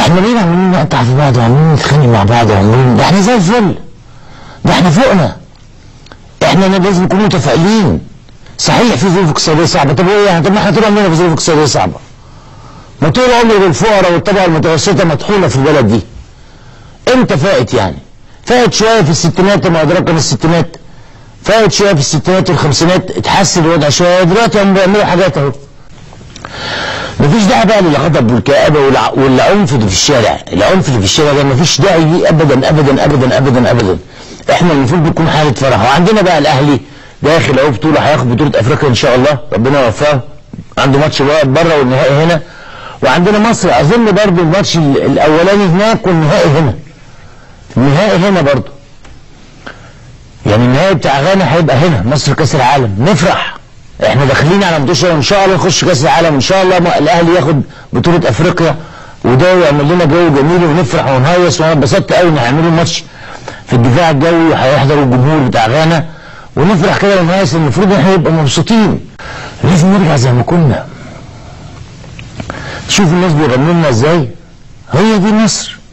احنا ليه عمالين نقطع في بعض وعمالين نتخانق مع بعض وعمالين ده احنا زي الفل ده احنا فوقنا احنا لازم نكون متفائلين صحيح في ظروف اقتصاديه صعبه طب ايه يعني طب ما احنا طول عمرنا في ظروف اقتصاديه صعبه ما طول عمر الفقراء والطبقه المتوسطه مطحونه في البلد دي امتى فاقت يعني فاقت شويه في الستينات وما ادراك من الستينات فاقت شويه في الستينات والخمسينات اتحسن الوضع شويه دلوقتي هم بيعملوا حاجات اهو مفيش داعي بقى للغضب والكآبة والع- والعنف اللي في الشارع، العنف اللي في الشارع ده مفيش داعي ليه ابدا ابدا ابدا ابدا ابدا. احنا المفروض بيكون حالة فرح وعندنا بقى الاهلي داخل اهو بطولة هياخد بطولة افريقيا ان شاء الله ربنا يوفقه عنده ماتش بقى بره والنهائي هنا وعندنا مصر اظن برضو الماتش ال- الاولاني هناك والنهائي هنا. النهائي هنا برضو. يعني النهائي بتاع غانا هيبقى هنا مصر كاس العالم نفرح احنا داخلين على مدوشه وان شاء الله نخش كاس العالم ان شاء الله ما- الاهلي ياخد بطوله افريقيا وده يعمل لنا جو جميل ونفرح ونهيص وانا اتبسطت قوي ان هيعملوا ماتش في الدفاع الجوي وهيحضروا الجمهور بتاع غانا ونفرح كده ونهيص المفروض ان احنا نبقى مبسوطين لازم نرجع زي ما كنا شوف الناس بيغنوا لنا ازاي هي دي مصر